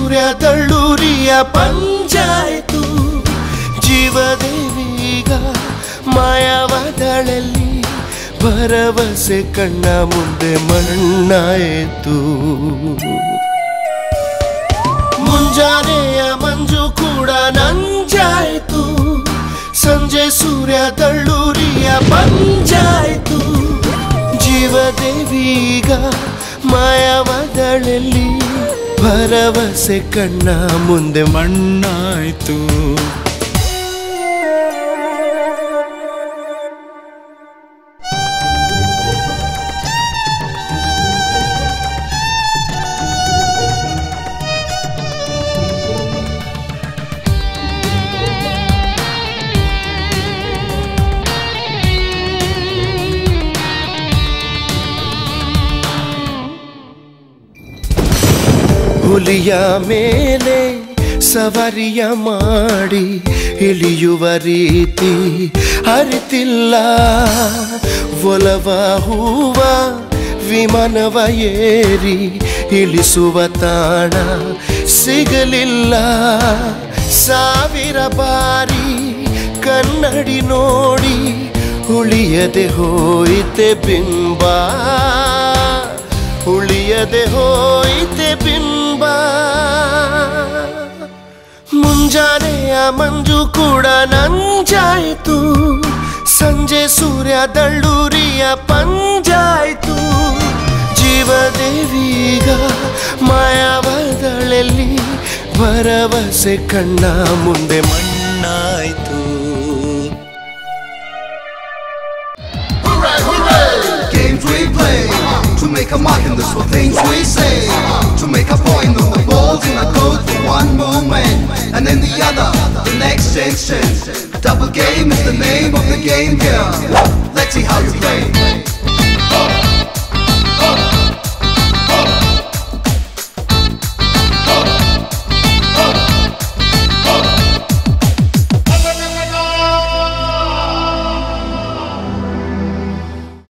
ಸೂರ್ಯ ದಳ್ಳೂರಿಯ ಪಂಚಾಯಿತು ಜೀವದೇವೀಗ ಮಾಯವಾದಳಲ್ಲಿ ಭರವಸೆ ಕಣ್ಣ ಮುಂದೆ ಮಣ್ಣಾಯಿತು ಮುಂಜಾನೆಯ ಮಂಜು ಕೂಡ ನಂಜಾಯಿತು ಸಂಜೆ ಸೂರ್ಯ ದಳ್ಳೂರಿಯ ಪಂಚಾಯಿತು ಜೀವದೇವೀಗ ಮಾಯವಾದಳಲ್ಲಿ ಭರವಸೆ ಕಣ್ಣ ಮುಂದೆ ಮಣ್ಣಾಯ್ತು ಹುಲಿಯ ಮೇಲೆ ಸವಾರಿಯ ಮಾಡಿ ಇಳಿಯುವ ರೀತಿ ಅರಿತಿಲ್ಲ ಒಲವ ಹೂವ ವಿಮಾನವ ಏರಿ ಇಳಿಸುವ ತಾಣ ಸಿಗಲಿಲ್ಲ ಸಾವಿರ ಬಾರಿ ಕನ್ನಡಿ ನೋಡಿ ಉಳಿಯದೆ ಹೋಯಿತೆ ಬಿಂಬ ಉಳಿಯದೆ ಹೋಯಿತೆ ಬಿಂಬ ಮುಂಜಾನೆಯ ಮಂಜು ಕೂಡ ನಂಜಾಯಿತು ಸಂಜೆ ಸೂರ್ಯ ದಳ್ಳೂರಿಯ ಪಂಜಾಯಿತು ಜೀವದೇವೀಗ ಮಾಯಾವದಳಲ್ಲಿ ಭರವಸೆ ಕಣ್ಣ ಮುಂದೆ ಮಣ್ಣಾಯಿತು Games we play to make a mark in this for things we say to make a point on the balls in a code for one moment and then the other the next exchange double game is the name of the game here let's see how you play